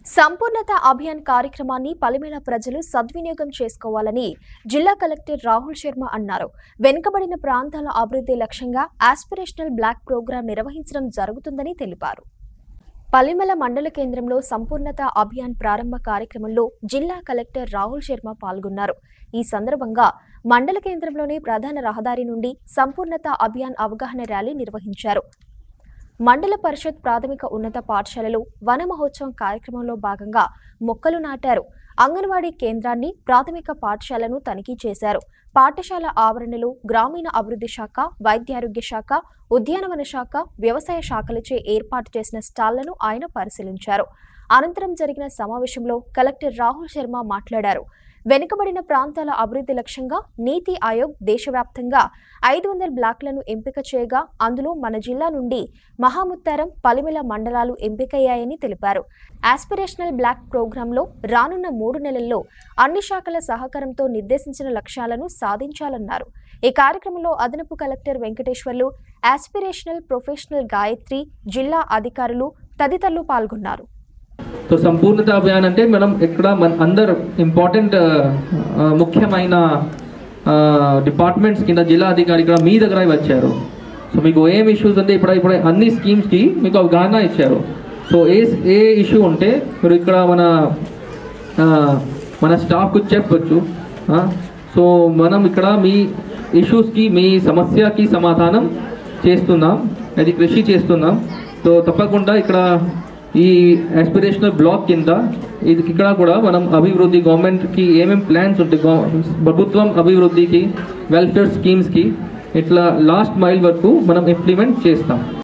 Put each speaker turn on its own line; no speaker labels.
సంపూర్ణత అభియాన్ కార్యక్రమాన్ని పలిమేల ప్రజలు సద్వినియోగం చేసుకోవాలని జిల్లా కలెక్టర్ రాహుల్ శర్మ అన్నారు వెనుకబడిన ప్రాంతాల అభివృద్ధి లక్ష్యంగా ఆస్పిరేషనల్ బ్లాక్ ప్రోగ్రాం నిర్వహించడం జరుగుతుందని తెలిపారు పల్లిమల మండల కేంద్రంలో సంపూర్ణత అభియాన్ ప్రారంభ కార్యక్రమంలో జిల్లా కలెక్టర్ రాహుల్ శర్మ పాల్గొన్నారు ఈ సందర్భంగా మండల కేంద్రంలోని ప్రధాన రహదారి నుండి సంపూర్ణత అభియాన్ అవగాహన ర్యాలీ నిర్వహించారు మండల పరిషత్ ప్రాథమిక ఉన్నత పాఠశాలలో వన మహోత్సవం కార్యక్రమంలో భాగంగా మొక్కలు నాటారు అంగన్వాడీ కేంద్రాన్ని ప్రాథమిక పాఠశాలను తనిఖీ చేశారు పాఠశాల ఆవరణలో గ్రామీణ అభివృద్ధి శాఖ వైద్యారోగ్య శాఖ ఉద్యానవన శాఖ వ్యవసాయ శాఖలచే ఏర్పాటు చేసిన స్టాళ్లను ఆయన పరిశీలించారు అనంతరం జరిగిన సమావేశంలో కలెక్టర్ రాహుల్ శర్మ మాట్లాడారు వెనుకబడిన ప్రాంతాల అభివృద్ధి లక్ష్యంగా నీతి ఆయోగ్ దేశవ్యాప్తంగా ఐదు వందల బ్లాక్లను ఎంపిక చేయగా అందులో మన జిల్లా నుండి మహాముత్తారం పలిమిల మండలాలు ఎంపికయ్యాయని తెలిపారు ఆస్పిరేషనల్ బ్లాక్ ప్రోగ్రాంలో రానున్న మూడు నెలల్లో అన్ని శాఖల సహకారంతో నిర్దేశించిన లక్ష్యాలను సాధించాలన్నారు ఈ కార్యక్రమంలో అదనపు collector Venkateswarlu aspirational professional Gayatri జిల్లా అధికారులు తదితరులు పాల్గొన్నారు
సో సంపూర్ణత అభియాన్ అంటే మనం ఇక్కడ మన అందరు ఇంపార్టెంట్ ముఖ్యమైన డిపార్ట్మెంట్స్ కింద జిల్లా అధికారి ఇక్కడ మీ దగ్గర వచ్చారు సో మీకు ఏం ఇష్యూస్ అంటే ఇప్పుడు ఇప్పుడు అన్ని స్కీమ్స్కి మీకు అవగాహన ఇచ్చారు సో ఏ ఏ ఇష్యూ ఉంటే మీరు ఇక్కడ మన ఆ, మన స్టాఫ్కు చెప్పొచ్చు ఆ, సో మనం ఇక్కడ మీ ఇష్యూస్కి మీ సమస్యకి సమాధానం చేస్తున్నాం అది కృషి చేస్తున్నాం సో తప్పకుండా ఇక్కడ ఈ ఆస్పిరేషనల్ బ్లాక్ కింద ఇది ఇక్కడ కూడా మనం అభివృద్ధి గవర్నమెంట్కి ఏమేమి ప్లాన్స్ ఉంటాయి గవ- ప్రభుత్వం అభివృద్ధికి వెల్ఫేర్ స్కీమ్స్కి ఇట్లా లాస్ట్ మైల్ వరకు మనం ఇంప్లిమెంట్ చేస్తాం